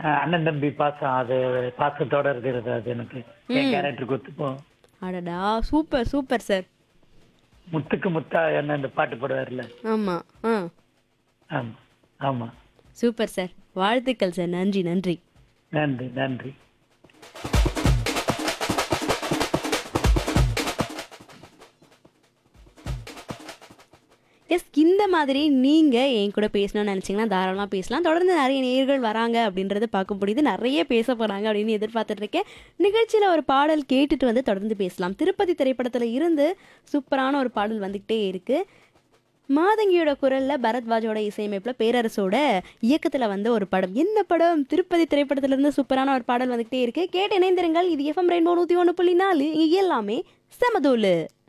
அஹ், அண்ணன் தம்பி பாசம் அது பாசத்தோட இருக்கிறது அது எனக்கு என் கேரக்டருக்கு ஒத்துப்போம் அடடா சூப்பர் சூப்பர் சார் முத்துக்கு முத்தா என்ன இந்த பாட்டு போடுவார்ல ஆமா ஆ ஆமா ஆமா சூப்பர் சார் வாழ்த்துக்கள் சார் நன்றி நன்றி நன்றி நன்றி எஸ் இந்த மாதிரி நீங்க என் கூட பேசணும்னு நினைச்சீங்கன்னா தாராளமா பேசலாம் தொடர்ந்து நிறைய நேயர்கள் வராங்க அப்படின்றத பார்க்க முடியுது நிறைய பேச போறாங்க அப்படின்னு எதிர்பார்த்துட்டு இருக்கேன் நிகழ்ச்சியில ஒரு பாடல் கேட்டுட்டு வந்து தொடர்ந்து பேசலாம் திருப்பதி திரைப்படத்துல இருந்து சூப்பரான ஒரு பாடல் வந்துகிட்டே இருக்கு மாதங்கியோட குரல்ல பரத்வாஜோட இசையமைப்புல பேரரசோட இயக்கத்துல வந்த ஒரு படம் என்ன படம் திருப்பதி திரைப்படத்துல இருந்து சூப்பரான ஒரு பாடல் வந்துகிட்டே இருக்கு கேட்டு இணைந்திருங்கள் இது எஃப்எம் ரெயின்போ நூத்தி ஒன்று புள்ளி நாலு இங்க எல்லாமே சமதூலு